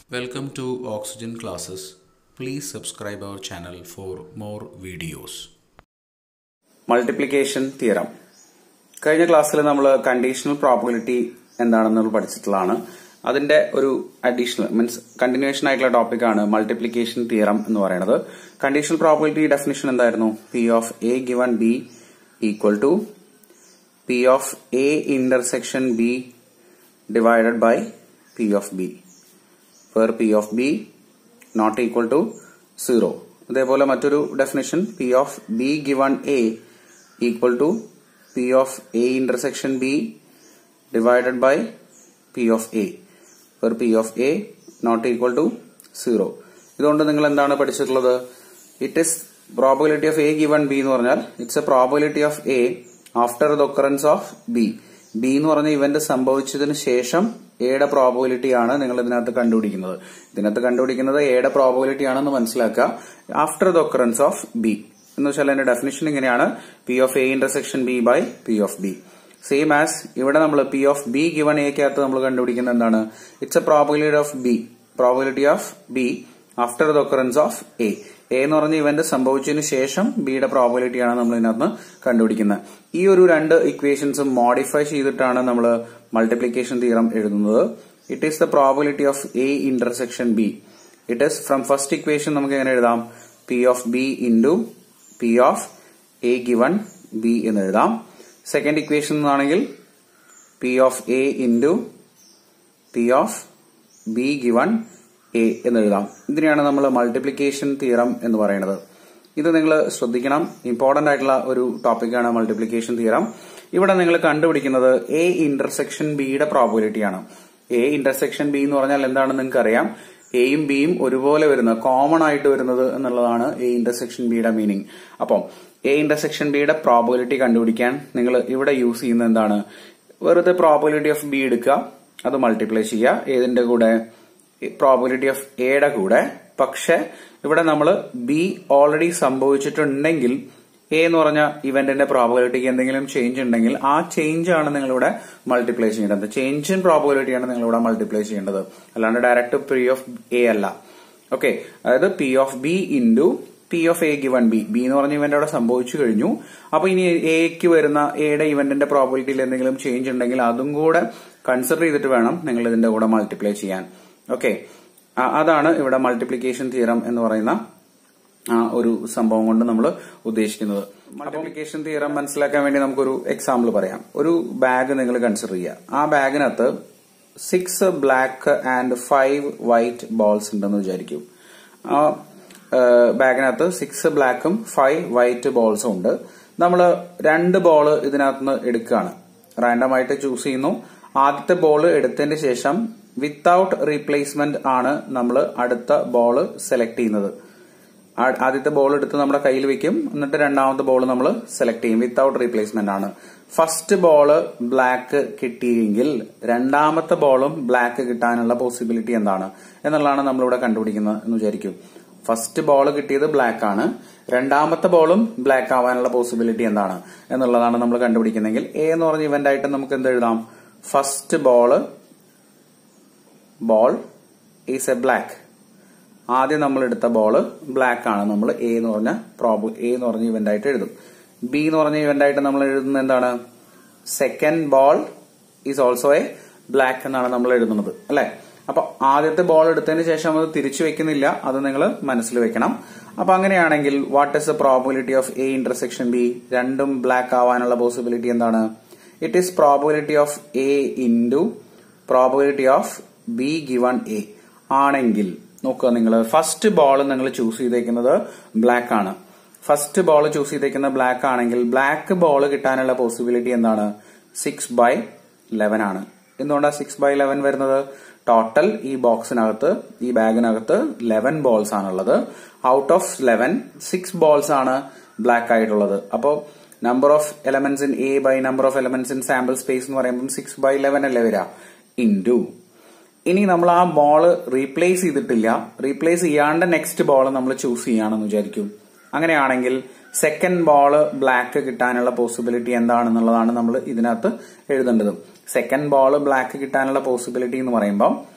Welcome to Oxygen Classes. Please subscribe our channel for more videos. Multiplication theorem കഴിഞ്ഞ ക്ലാസ്സിൽ നമ്മൾ conditional probability എന്താണെന്ന് നമ്മൾ പഠിച്ചിട്ടുള്ളതാണ് അതിന്റെ ഒരു അഡീഷണൽ മീൻസ് കണ്ടിന്യൂഷൻ ആയിട്ടുള്ള ടോപ്പിക്കാണ് മൾട്ടിപ്ലിക്കേഷൻ തിയറം എന്ന് പറയുന്നത് കണ്ടീഷണൽ പ്രോബിലിറ്റി ഡെഫിനിഷൻ എന്തായിരുന്നു P of A given B equal to P of A intersection B divided by P of B where p of b not equal to 0 അതേപോലെ മറ്റൊരു definition P of B given A equal to P of A intersection B divided by P of A where P of A not equal to zero ഇതുകൊണ്ട് നിങ്ങൾ എന്താണ് പഠിച്ചിട്ടുള്ളത് it is probability of A given B എന്ന് പറഞ്ഞാൽ it's a probability of A after the occurrence of B B എന്ന് പറഞ്ഞ event സംഭവിച്ചതിന് ശേഷം എയുടെ പ്രോബിലിറ്റി ആണ് നിങ്ങൾ ഇതിനകത്ത് കണ്ടുപിടിക്കുന്നത് ഇതിനകത്ത് കണ്ടുപിടിക്കുന്നത് എയുടെ പ്രോബിലിറ്റി ആണെന്ന് മനസ്സിലാക്കുക after the occurrence of B എന്ന് വെച്ചാൽ അതിന്റെ ഡെഫിനിഷൻ ഇങ്ങനെയാണ് P of A intersection B by P of B same as ഇവിടെ നമ്മൾ പി ഓഫ് ബി ഗിവൺ എക്കകത്ത് നമ്മൾ കണ്ടുപിടിക്കുന്നത് എന്താണ് it's a probability of B probability of B after the occurrence of A A എന്ന് പറഞ്ഞ ഇവന്റ് സംഭവിച്ചതിന് ശേഷം ബിയുടെ പ്രോബിലിറ്റിയാണ് നമ്മൾ ഇതിനകത്ത് കണ്ടുപിടിക്കുന്നത് ഈ ഒരു രണ്ട് ഇക്വേഷൻസും മോഡിഫൈ ചെയ്തിട്ടാണ് നമ്മൾ മൾട്ടിപ്ലിക്കേഷൻ തിയറം എഴുതുന്നത് it is the probability of A intersection B it is from first equation നമുക്ക് എങ്ങനെ എഴുതാം P of B into P of A given B എന്ന് എഴുതാം സെക്കൻഡ് ഇക്വേഷൻ എന്നാണെങ്കിൽ P of A into P of B given A എന്ന് എഴുതാം ഇതിനെയാണ് നമ്മൾ മൾട്ടിപ്ലിക്കേഷൻ തിയറം എന്ന് പറയുന്നത് ഇത് നിങ്ങൾ ശ്രദ്ധിക്കണം ഇമ്പോർട്ടന്റ് ആയിട്ടുള്ള ഒരു ടോപ്പിക്കാണ് മൾട്ടിപ്ലിക്കേഷൻ തിയറം ഇവിടെ നിങ്ങൾ കണ്ടുപിടിക്കുന്നത് എ ഇന്റർസെക്ഷൻ ബിയുടെ പ്രോബിലിറ്റിയാണ് എ ഇന്റർസെക്ഷൻ ബി എന്ന് പറഞ്ഞാൽ എന്താണെന്ന് നിങ്ങൾക്ക് അറിയാം എയും ബിയും ഒരുപോലെ വരുന്നത് കോമൺ ആയിട്ട് വരുന്നത് എന്നുള്ളതാണ് എ ഇന്റർസെക്ഷൻ ബിയുടെ മീനിങ് അപ്പം എ ഇന്റർസെക്ഷൻ ബിയുടെ പ്രോബിലിറ്റി കണ്ടുപിടിക്കാൻ നിങ്ങൾ ഇവിടെ യൂസ് ചെയ്യുന്നത് എന്താണ് വെറുതെ പ്രോബിലിറ്റി ഓഫ് ബി എടുക്കുക അത് മൾട്ടിപ്ലൈ ചെയ്യുക ഏതിന്റെ കൂടെ പ്രോബിലിറ്റി ഓഫ് എയുടെ കൂടെ പക്ഷെ ഇവിടെ നമ്മൾ ബി ഓൾറെഡി സംഭവിച്ചിട്ടുണ്ടെങ്കിൽ എ എന്ന് പറഞ്ഞ ഇവന്റിന്റെ പ്രോബിലിറ്റിക്ക് എന്തെങ്കിലും ചേഞ്ച് ഉണ്ടെങ്കിൽ ആ ചേഞ്ച് ആണ് നിങ്ങളിവിടെ മൾട്ടിപ്ലൈ ചെയ്യേണ്ടത് ചേഞ്ച് ഇൻ പ്രോബിലിറ്റിയാണ് നിങ്ങളിവിടെ മൾട്ടിപ്ലൈ ചെയ്യേണ്ടത് അല്ലാണ്ട് ഡയറക്റ്റ് പി ഓഫ് എ അല്ല ഓക്കെ അതായത് P of B into P of A given B B എന്ന് പറഞ്ഞ ഇവന്റ് അവിടെ സംഭവിച്ചു കഴിഞ്ഞു അപ്പൊ ഇനി എക്ക് വരുന്ന എയുടെ ഇവന്റിന്റെ പ്രോബിലിറ്റിയിൽ എന്തെങ്കിലും ചേഞ്ച് ഉണ്ടെങ്കിൽ അതും കൂടെ കൺസിഡർ ചെയ്തിട്ട് വേണം നിങ്ങൾ ഇതിന്റെ കൂടെ മൾട്ടിപ്ലൈ ചെയ്യാൻ ഓക്കെ അതാണ് ഇവിടെ മൾട്ടിപ്ലിക്കേഷൻ തിയറം എന്ന് പറയുന്ന ആ ഒരു സംഭവം കൊണ്ട് നമ്മൾ ഉദ്ദേശിക്കുന്നത് മൾട്ടിപ്ലിക്കേഷൻ തിയറം മനസ്സിലാക്കാൻ വേണ്ടി നമുക്കൊരു എക്സാമ്പിൾ പറയാം ഒരു ബാഗ് നിങ്ങൾ കൺസിഡർ ചെയ്യുക ആ ബാഗിനകത്ത് six black and five white balls ഉണ്ടെന്ന് വിചാരിക്കും ആ ബാഗിനകത്ത് സിക്സ് ബ്ലാക്കും ഫൈവ് വൈറ്റ് ബോൾസും ഉണ്ട് നമ്മൾ രണ്ട് ബോൾ ഇതിനകത്ത് എടുക്കുകയാണ് റാൻഡമായിട്ട് ചൂസ് ചെയ്യുന്നു ആദ്യത്തെ ബോൾ എടുത്തതിന് ശേഷം വിത്തൌട്ട് റീപ്ലേസ്മെന്റ് ആണ് നമ്മൾ അടുത്ത ബോൾ സെലക്ട് ചെയ്യുന്നത് ആദ്യത്തെ ബോൾ എടുത്ത് നമ്മുടെ കയ്യിൽ വെക്കും എന്നിട്ട് രണ്ടാമത്തെ ബോൾ നമ്മൾ സെലക്ട് ചെയ്യും വിത്തൌട്ട് റീപ്ലേസ്മെന്റ് ആണ് ഫസ്റ്റ് ബോൾ ബ്ലാക്ക് കിട്ടിയെങ്കിൽ രണ്ടാമത്തെ ബോളും ബ്ലാക്ക് കിട്ടാനുള്ള പോസിബിലിറ്റി എന്താണ് എന്നുള്ളതാണ് നമ്മളിവിടെ കണ്ടുപിടിക്കുന്നത് എന്ന് വിചാരിക്കും ഫസ്റ്റ് ബോൾ കിട്ടിയത് ബ്ലാക്ക് ആണ് രണ്ടാമത്തെ ബോളും ബ്ലാക്ക് ആവാനുള്ള പോസിബിലിറ്റി എന്താണ് എന്നുള്ളതാണ് നമ്മൾ കണ്ടുപിടിക്കുന്നെങ്കിൽ എ എന്ന് പറഞ്ഞ ഇവന്റ് ആയിട്ട് നമുക്ക് എന്ത് എഴുതാം first ball ball is a black ആദ്യം നമ്മൾ എടുത്ത ബോള് ബ്ലാക്ക് ആണ് നമ്മൾ എ എന്ന് പറഞ്ഞ പ്രോബ് എ എന്ന് പറഞ്ഞ ഇവന്റ് ആയിട്ട് എഴുതും ബി എന്ന് പറഞ്ഞ ഇവന്റ് ആയിട്ട് നമ്മൾ എഴുതുന്നത് എന്താണ് second ball is also a black എന്നാണ് നമ്മൾ എഴുതുന്നത് അല്ലെ അപ്പൊ ആദ്യത്തെ ബോൾ എടുത്തതിന് ശേഷം അത് തിരിച്ചു വെക്കുന്നില്ല അത് നിങ്ങൾ മനസ്സിൽ വെക്കണം അപ്പൊ അങ്ങനെയാണെങ്കിൽ what is the probability of A intersection B രണ്ടും ബ്ലാക്ക് ആവാനുള്ള പോസിബിലിറ്റി എന്താണ് it is probability of A into probability of B given A ആണെങ്കിൽ നോക്കുക നിങ്ങൾ ഫസ്റ്റ് ബോൾ നിങ്ങൾ ചൂസ് ചെയ്തേക്കുന്നത് ബ്ലാക്ക് ആണ് ഫസ്റ്റ് ബോൾ ചൂസ് ചെയ്തേക്കുന്ന ബ്ലാക്ക് ആണെങ്കിൽ ബ്ലാക്ക് ബോൾ കിട്ടാനുള്ള പോസിബിലിറ്റി എന്താണ് സിക്സ് ബൈ ലെവൻ ആണ് എന്തുകൊണ്ടാണ് സിക്സ് ബൈ ലെവൻ വരുന്നത് ടോട്ടൽ ഈ ബോക്സിനകത്ത് ഈ ബാഗിനകത്ത് ലെവൻ ബോൾസ് ആണുള്ളത് out of eleven six balls ആണ് ബ്ലാക്ക് ആയിട്ടുള്ളത് അപ്പോൾ number of elements in A by number of elements in sample space എന്ന് പറയുമ്പോൾ സിക്സ് ബൈ ലെവൻ അല്ലേ വരിക ഇൻറ്റു ഇനി നമ്മൾ ആ ബോൾ റീപ്ലേസ് ചെയ്തിട്ടില്ല റീപ്ലേസ് ചെയ്യാണ്ട് നെക്സ്റ്റ് ബോൾ നമ്മൾ ചൂസ് ചെയ്യാണെന്ന് വിചാരിക്കും അങ്ങനെയാണെങ്കിൽ സെക്കൻഡ് ബോൾ ബ്ലാക്ക് കിട്ടാനുള്ള പോസിബിലിറ്റി എന്താണെന്നുള്ളതാണ് നമ്മൾ ഇതിനകത്ത് എഴുതേണ്ടത് സെക്കൻഡ് ബോൾ ബ്ലാക്ക് കിട്ടാനുള്ള പോസിബിലിറ്റി എന്ന് പറയുമ്പോൾ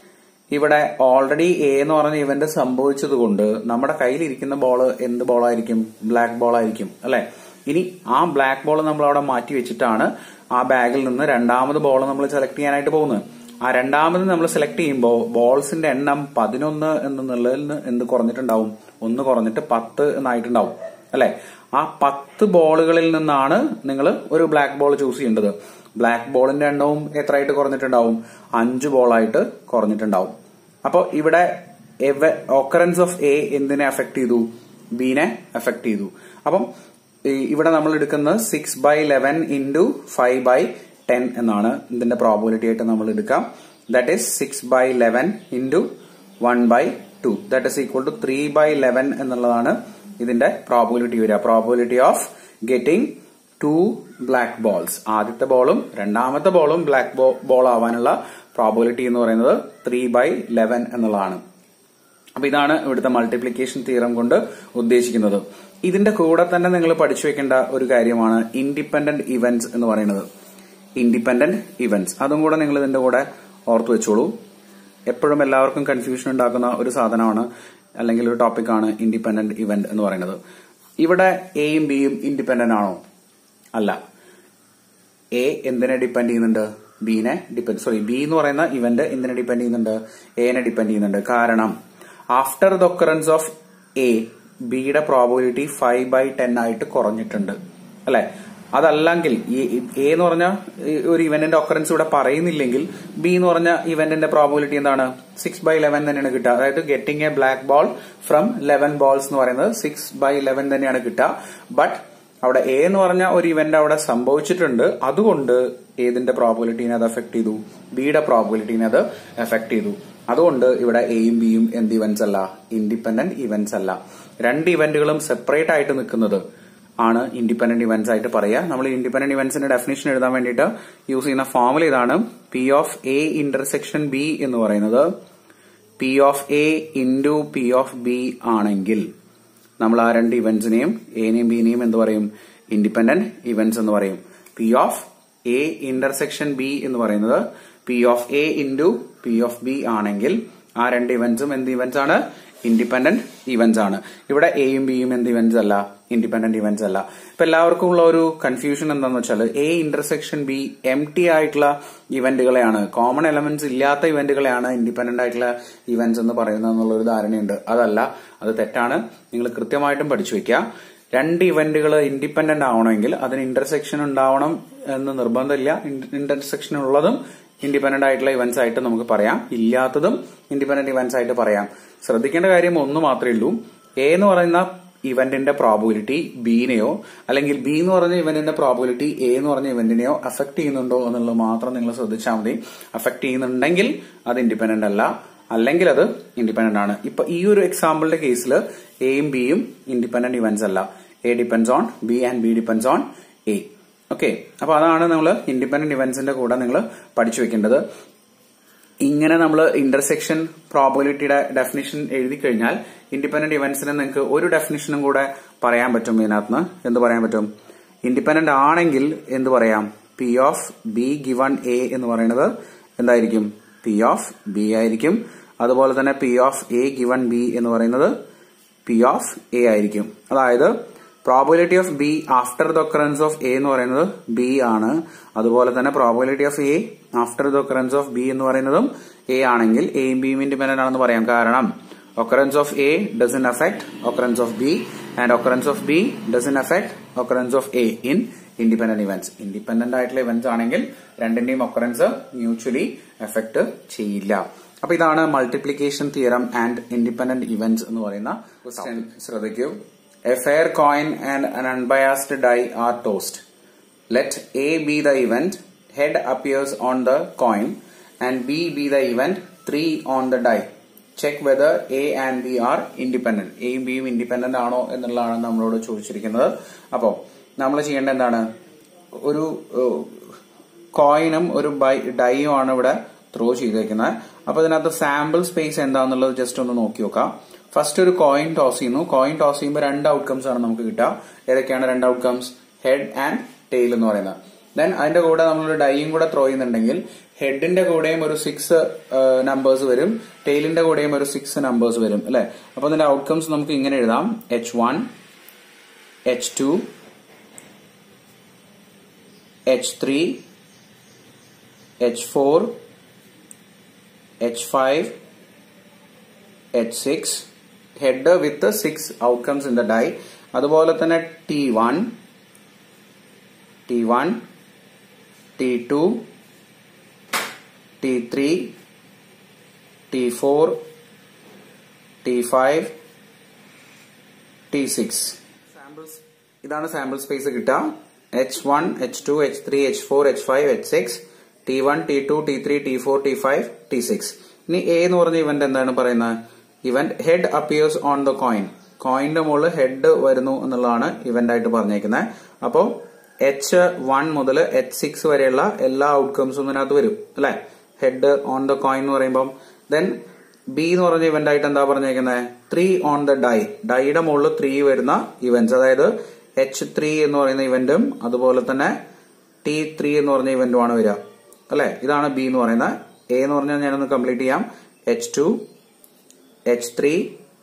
ഇവിടെ ഓൾറെഡി എ എന്ന് പറഞ്ഞ ഇവന്റ് സംഭവിച്ചത് കൊണ്ട് നമ്മുടെ കയ്യിലിരിക്കുന്ന ബോൾ എന്ത് ബോളായിരിക്കും ബ്ലാക്ക് ബോൾ ആയിരിക്കും അല്ലെ ഇനി ആ ബ്ലാക്ക് ബോൾ നമ്മൾ അവിടെ മാറ്റി വെച്ചിട്ടാണ് ആ ബാഗിൽ നിന്ന് രണ്ടാമത് ബോൾ നമ്മൾ സെലക്ട് ചെയ്യാനായിട്ട് പോകുന്നത് ആ രണ്ടാമത് നമ്മൾ സെലക്ട് ചെയ്യുമ്പോൾ ബോൾസിന്റെ എണ്ണം പതിനൊന്ന് എന്നുള്ളതിൽ നിന്ന് എന്ത് കുറഞ്ഞിട്ടുണ്ടാവും ഒന്ന് കുറഞ്ഞിട്ട് പത്ത് എന്നായിട്ടുണ്ടാവും അല്ലെ ആ പത്ത് ബോളുകളിൽ നിന്നാണ് നിങ്ങൾ ഒരു ബ്ലാക്ക് ബോൾ ചൂസ് ചെയ്യേണ്ടത് ബ്ലാക്ക് ബോളിന്റെ എണ്ണവും എത്രയായിട്ട് കുറഞ്ഞിട്ടുണ്ടാവും അഞ്ച് ബോളായിട്ട് കുറഞ്ഞിട്ടുണ്ടാവും അപ്പൊ ഇവിടെ ഓക്കറൻസ് ഓഫ് എ എന്തിനെ അഫക്ട് ചെയ്തു ബിനെ അഫക്ട് ചെയ്തു അപ്പം ഇവിടെ നമ്മൾ എടുക്കുന്നത് six by eleven into five by ten എന്നാണ് ഇതിന്റെ പ്രോബിലിറ്റി ആയിട്ട് നമ്മൾ എടുക്കാം that is six by eleven into one by two that is equal to three by eleven എന്നുള്ളതാണ് ഇതിന്റെ പ്രോബിലിറ്റി വരിക probability of getting two black balls ആദ്യത്തെ ബോളും രണ്ടാമത്തെ ബോളും ബ്ലാക്ക് ബോൾ ആവാനുള്ള പ്രോബിലിറ്റി എന്ന് പറയുന്നത് ത്രീ ബൈ ലെവൻ എന്നുള്ളതാണ് അപ്പൊ ഇതാണ് ഇവിടുത്തെ മൾട്ടിപ്ലിക്കേഷൻ തീരം കൊണ്ട് ഉദ്ദേശിക്കുന്നത് ഇതിന്റെ കൂടെ തന്നെ നിങ്ങൾ പഠിച്ചു വെക്കേണ്ട ഒരു കാര്യമാണ് ഇൻഡിപെൻഡന്റ് ഇവന്റ്സ് എന്ന് പറയുന്നത് ഇൻഡിപെൻഡന്റ് ഇവന്റ്സ് അതും കൂടെ നിങ്ങൾ ഇതിന്റെ കൂടെ ഓർത്തു വെച്ചോളൂ എപ്പോഴും എല്ലാവർക്കും കൺഫ്യൂഷൻ ഉണ്ടാക്കുന്ന ഒരു സാധനമാണ് അല്ലെങ്കിൽ ഒരു ടോപ്പിക്കാണ് ഇൻഡിപെൻഡന്റ് ഇവന്റ് എന്ന് പറയുന്നത് ഇവിടെ എയും ബിയും ഇൻഡിപെൻഡന്റ് ആണോ അല്ല എ എന്തിനെ ഡിപ്പെൻഡ് ചെയ്യുന്നുണ്ട് ബിനെ ഡിപ്പെൻഡ് സോറി ബി എന്ന് പറയുന്ന ഇവന്റ് എന്തിനെ ഡിപ്പെൻഡ് ചെയ്യുന്നുണ്ട് എനെ ഡിപ്പെൻഡ് ചെയ്യുന്നുണ്ട് കാരണം after the occurrence of A ബിയുടെ പ്രോബിലിറ്റി ഫൈവ് ബൈ ടെൻ ആയിട്ട് കുറഞ്ഞിട്ടുണ്ട് അല്ലെ അതല്ലെങ്കിൽ എ എന്ന് പറഞ്ഞ ഒരു ഇവന്റിന്റെ ഒക്കറൻസ് ഇവിടെ പറയുന്നില്ലെങ്കിൽ ബി എന്ന് പറഞ്ഞ ഇവന്റിന്റെ പ്രോബിലിറ്റി എന്താണ് സിക്സ് ബൈ ലെവൻ തന്നെയാണ് കിട്ടുക അതായത് getting a black ball from eleven balls എന്ന് പറയുന്നത് സിക്സ് ബൈ ലെവൻ തന്നെയാണ് കിട്ടുക ബട്ട് അവിടെ എ എന്ന് പറഞ്ഞ ഒരു ഇവന്റ് അവിടെ സംഭവിച്ചിട്ടുണ്ട് അതുകൊണ്ട് ഏതിന്റെ പ്രോബിലിറ്റീനെ അത് എഫക്ട് ചെയ്തു ബിയുടെ പ്രോബിലിറ്റീനെ അത് എഫക്ട് ചെയ്തു അതുകൊണ്ട് ഇവിടെ എയും ബിയും എന്ത് ഇവന്റ്സ് അല്ല ഇൻഡിപെൻഡന്റ് ഇവന്റ്സ് അല്ല രണ്ട് ഇവന്റുകളും സെപ്പറേറ്റ് ആയിട്ട് നിൽക്കുന്നത് ആണ് ഇൻഡിപെൻഡന്റ് ഇവന്റ്സ് ആയിട്ട് പറയുക നമ്മൾ ഇൻഡിപെൻഡന്റ് ഇവന്റ്സിന്റെ ഡെഫിനേഷൻ എഴുതാൻ വേണ്ടിയിട്ട് യൂസ് ചെയ്യുന്ന ഫോമുല ഇതാണ് P of A intersection B എന്ന് പറയുന്നത് P of A into P of B ആണെങ്കിൽ നമ്മൾ ആ രണ്ട് ഇവന്റ്സിനെയും എനെയും ബിനെയും എന്ത് പറയും ഇൻഡിപെൻഡന്റ് ഇവന്റ്സ് എന്ന് പറയും P of A intersection B എന്ന് പറയുന്നത് P of A into P of B ആണെങ്കിൽ ആ രണ്ട് ഇവന്റ്സും എന്ത് ഇവന്റ്സ് ആണ് ഇൻഡിപെൻഡന്റ് ഇവന്റ്സ് ആണ് ഇവിടെ എയും ബിയും എന്ത് ഇവന്റ്സ് അല്ല ഇൻഡിപെൻഡന്റ് ഇവന്റ്സ് അല്ല ഇപ്പൊ എല്ലാവർക്കും ഉള്ള ഒരു കൺഫ്യൂഷൻ എന്താണെന്ന് വെച്ചാൽ A intersection B empty ആയിട്ടുള്ള ഇവന്റുകളെയാണ് കോമൺ എലമെന്റ്സ് ഇല്ലാത്ത ഇവന്റുകളെയാണ് ഇൻഡിപെൻഡന്റ് ആയിട്ടുള്ള ഇവന്റ്സ് എന്ന് പറയുന്നത് എന്നുള്ള ഒരു ധാരണയുണ്ട് അതല്ല അത് തെറ്റാണ് നിങ്ങൾ കൃത്യമായിട്ടും പഠിച്ചു വെക്കുക രണ്ട് ഇവന്റുകൾ ഇൻഡിപെൻഡന്റ് ആവണമെങ്കിൽ അതിന് ഇന്റർസെക്ഷൻ ഉണ്ടാവണം എന്ന് നിർബന്ധമില്ല ഇന്റർസെക്ഷൻ ഉള്ളതും ഇൻഡിപെൻഡന്റ് ആയിട്ടുള്ള ഇവന്റ്സ് ആയിട്ട് നമുക്ക് പറയാം ഇല്ലാത്തതും ഇൻഡിപെൻഡന്റ് ഇവന്റ്സ് ആയിട്ട് പറയാം ശ്രദ്ധിക്കേണ്ട കാര്യം ഒന്ന് മാത്രമേ ഉള്ളൂ എ എന്ന് പറയുന്ന ഇവന്റിന്റെ പ്രോബിലിറ്റി ബിനെയോ അല്ലെങ്കിൽ ബി എന്ന് പറഞ്ഞ ഇവന്റിന്റെ പ്രോബിലിറ്റി എ എന്ന് പറഞ്ഞ ഇവന്റിനെയോ അഫക്ട് ചെയ്യുന്നുണ്ടോ എന്നുള്ളത് മാത്രം നിങ്ങൾ ശ്രദ്ധിച്ചാൽ മതി അഫക്ട് ചെയ്യുന്നുണ്ടെങ്കിൽ അത് ഇൻഡിപെൻഡന്റ് അല്ല അല്ലെങ്കിൽ അത് ഇൻഡിപെൻഡന്റ് ആണ് ഇപ്പൊ ഈ ഒരു എക്സാമ്പിളിന്റെ കേസിൽ എയും ബിയും ഇൻഡിപെൻഡന്റ് ഇവന്റ്സ് അല്ല A depends on B and B depends on A okay അപ്പൊ അതാണ് നമ്മൾ ഇൻഡിപെൻഡന്റ് ഇവന്റ്സിന്റെ കൂടെ നിങ്ങൾ പഠിച്ചു വെക്കേണ്ടത് ഇങ്ങനെ നമ്മൾ ഇന്റർസെക്ഷൻ പ്രോബിലിറ്റിയുടെ ഡെഫിനിഷൻ എഴുതി കഴിഞ്ഞാൽ ഇൻഡിപെൻഡന്റ് ഇവന്റ്സിന് നിങ്ങൾക്ക് ഒരു ഡെഫിനിഷനും കൂടെ പറയാൻ പറ്റും ഇതിനകത്ത് എന്ത് പറയാൻ പറ്റും ഇൻഡിപെൻഡന്റ് ആണെങ്കിൽ എന്ത് പറയാം P of B given A എന്ന് പറയുന്നത് എന്തായിരിക്കും പി ഓഫ് ബി ആയിരിക്കും അതുപോലെ തന്നെ P of A given B എന്ന് പറയുന്നത് പി ഓഫ് എ ആയിരിക്കും അതായത് probability of B after the occurrence of A എന്ന് പറയുന്നത് ബി ആണ് അതുപോലെ തന്നെ probability of A after the occurrence of B എന്ന് പറയുന്നതും എ ആണെങ്കിൽ എയും ബിയും ഇൻഡിപെൻഡന്റ് ആണെന്ന് പറയാം കാരണം occurrence of A doesn't affect occurrence of B and occurrence of B doesn't affect occurrence of A in independent events independent ആയിട്ടുള്ള events ആണെങ്കിൽ രണ്ടിന്റെയും ഒക്കറൻസ് മ്യൂച്വലി എഫക്ട് ചെയ്യില്ല അപ്പൊ ഇതാണ് multiplication theorem and independent events എന്ന് പറയുന്ന ക്വസ്റ്റ്യൻ ശ്രദ്ധിക്കൂ a fair coin and an unbiased die are tossed let A be the event head appears on the coin and B be the event 3 on the die check whether A and B are independent എയും ബിയും independent ആണോ എന്നുള്ളതാണ് നമ്മളോട് ചോദിച്ചിരിക്കുന്നത് അപ്പോൾ നമ്മൾ ചെയ്യേണ്ട എന്താണ് ഒരു കോയിനും ഒരു ഡൈയും ആണ് ഇവിടെ ത്രോ ചെയ്തേക്കുന്നത് അപ്പൊ ഇതിനകത്ത് സാമ്പിൾ സ്പേസ് എന്താന്നുള്ളത് ജസ്റ്റ് ഒന്ന് നോക്കി നോക്കാം ഫസ്റ്റ് ഒരു കോയിൻ ടോസ് ചെയ്യുന്നു കോയിൻ ടോസ് ചെയ്യുമ്പോൾ രണ്ട് ഔട്ട്കംസ് ആണ് നമുക്ക് കിട്ടുക ഏതൊക്കെയാണ് രണ്ട് ഔട്ട്കംസ് ഹെഡ് ആൻഡ് ടെയിൽ എന്ന് പറയുന്നത് ദെൻ അതിന്റെ കൂടെ നമ്മളൊരു ഡൈയും കൂടെ ത്രോ ചെയ്യുന്നുണ്ടെങ്കിൽ ഹെഡിന്റെ കൂടെയും ഒരു സിക്സ് നമ്പേഴ്സ് വരും ടെയിലിന്റെ കൂടെയും ഒരു സിക്സ് നമ്പേഴ്സ് വരും അല്ലെ അപ്പൊ അതിന്റെ ഔട്ട്കംസ് നമുക്ക് ഇങ്ങനെ എഴുതാം H one H two H three H four H five H six head with six outcomes in the die അതുപോലെ തന്നെ T one T one T two T three T four T five T six samples ഇതാണ് sample space കിട്ടുക H one H two H three H four H five H six T one T two T three T four T five T six ഇനി A എന്ന് പറഞ്ഞ event എന്താണ് പറയുന്നത് event head appears on the coin കോയിന്റെ മുകളിൽ ഹെഡ് വരുന്നു എന്നുള്ളതാണ് ഇവന്റ് ആയിട്ട് പറഞ്ഞേക്കുന്നത് അപ്പോൾ എച്ച് വൺ മുതൽ എച്ച് സിക്സ് വരെയുള്ള എല്ലാ ഔട്ട്കംസും ഇതിനകത്ത് വരും അല്ലെ ഹെഡ് ഓൺ ദ കോയിൻ എന്ന് പറയുമ്പോൾ ദെൻ ബി എന്ന് പറഞ്ഞ ഇവന്റ് ആയിട്ട് എന്താ പറഞ്ഞേക്കുന്നത് ത്രീ ഓൺ ദ ഡൈ ഡൈയുടെ മുകളിൽ ത്രീ വരുന്ന ഇവന്റ്സ് അതായത് എച്ച് ത്രീ എന്ന് പറയുന്ന ഇവന്റും അതുപോലെ തന്നെ ടി ത്രീ എന്ന് പറഞ്ഞ ഇവന്റുമാണ് വരിക അല്ലെ ഇതാണ് ബി എന്ന് പറയുന്നത് എ എന്ന് പറഞ്ഞാൽ ഞാനൊന്ന് കംപ്ലീറ്റ് ചെയ്യാം H two H three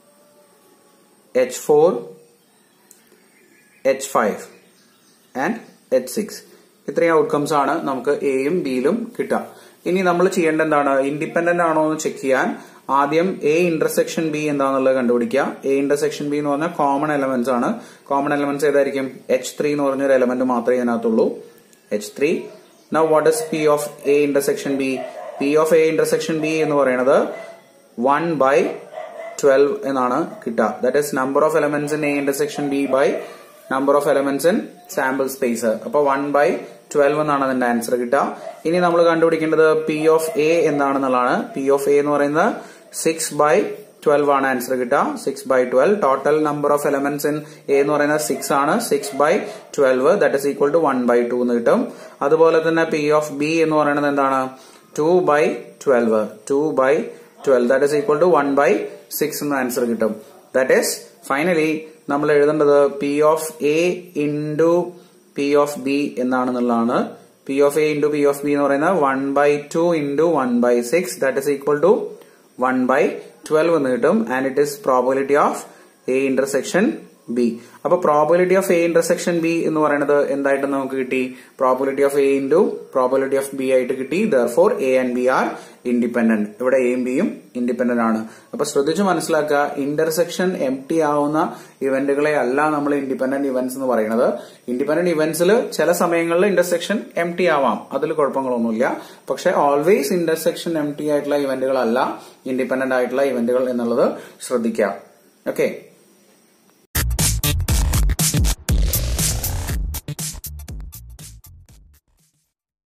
H four H five and H six ഇത്രയും ഔട്ട്കംസ് ആണ് നമുക്ക് എയും ബിയിലും കിട്ടുക ഇനി നമ്മൾ ചെയ്യേണ്ട എന്താണ് ഇൻഡിപെൻഡന്റ് ആണോ എന്ന് ചെക്ക് ചെയ്യാൻ ആദ്യം എ ഇന്റർസെക്ഷൻ ബി എന്താണെന്നുള്ളത് കണ്ടുപിടിക്കുക എ ഇന്റർസെക്ഷൻ ബി എന്ന് പറഞ്ഞാൽ കോമൺ എലമെന്റ്സ് ആണ് കോമൺ എലമെന്റ്സ് ഏതായിരിക്കും എച്ച് ത്രീ എന്ന് പറഞ്ഞൊരു എലമെന്റ് മാത്രമേ ഇതിനകത്തുള്ളൂ H three now what is P of A intersection B P of A intersection B എന്ന് പറയുന്നത് വൺ ബൈ ട്വൽവ് എന്നാണ് കിട്ടുക that is number of elements in A intersection B by number of elements in sample space അപ്പൊ one by twelve എന്നാണ് അതിന്റെ answer കിട്ടുക ഇനി നമ്മൾ കണ്ടുപിടിക്കേണ്ടത് P of A എന്താണെന്നുള്ളതാണ് P of A എന്ന് പറയുന്നത് സിക്സ് ബൈ ട്വൽവ് ആണ് ആൻസർ കിട്ടുക six by twelve total number of elements in A എന്ന് പറയുന്നത് സിക്സ് ആണ് six by twelve that is equal to one by two എന്ന് കിട്ടും അതുപോലെ തന്നെ പി ഓഫ് ബി എന്ന് പറയുന്നത് എന്താണ് two by twelve two by twelve that is equal to one by six എന്ന ആൻസർ കിട്ടും ദാറ്റ് ഈസ് ഫൈനലി നമ്മൾ എഴുതേണ്ടത് P of A into P of B എന്നാണെന്നുള്ളതാണ് P of A into P of B എന്ന് പറയുന്നത് one by two into one by six that is equal to one by twelve എന്ന് കിട്ടും and it is probability of A intersection B അപ്പൊ probability of A intersection B എന്ന് പറയുന്നത് എന്തായിട്ട് നമുക്ക് കിട്ടി probability of A into probability of B ആയിട്ട് കിട്ടി therefore A and B are independent ഇവിടെ എയും ബിയും ഇൻഡിപെൻഡന്റ് ആണ് അപ്പൊ ശ്രദ്ധിച്ച് മനസ്സിലാക്കുക ഇന്റർസെക്ഷൻ എം ടി ആവുന്ന ഇവന്റുകളെ അല്ല നമ്മൾ ഇൻഡിപെൻഡന്റ് ഇവന്റ്സ് എന്ന് പറയുന്നത് ഇൻഡിപെൻഡന്റ് ഇവന്റ്സിൽ ചില സമയങ്ങളിൽ ഇന്റർസെക്ഷൻ എം ടി ആവാം അതിൽ കുഴപ്പങ്ങളൊന്നുമില്ല പക്ഷെ ഓൾവേസ് ഇന്റർസെക്ഷൻ എം ടി ആയിട്ടുള്ള ഇവന്റുകളല്ല ഇൻഡിപെൻഡന്റ് ആയിട്ടുള്ള ഇവന്റുകൾ എന്നുള്ളത് ശ്രദ്ധിക്കുക ഓക്കെ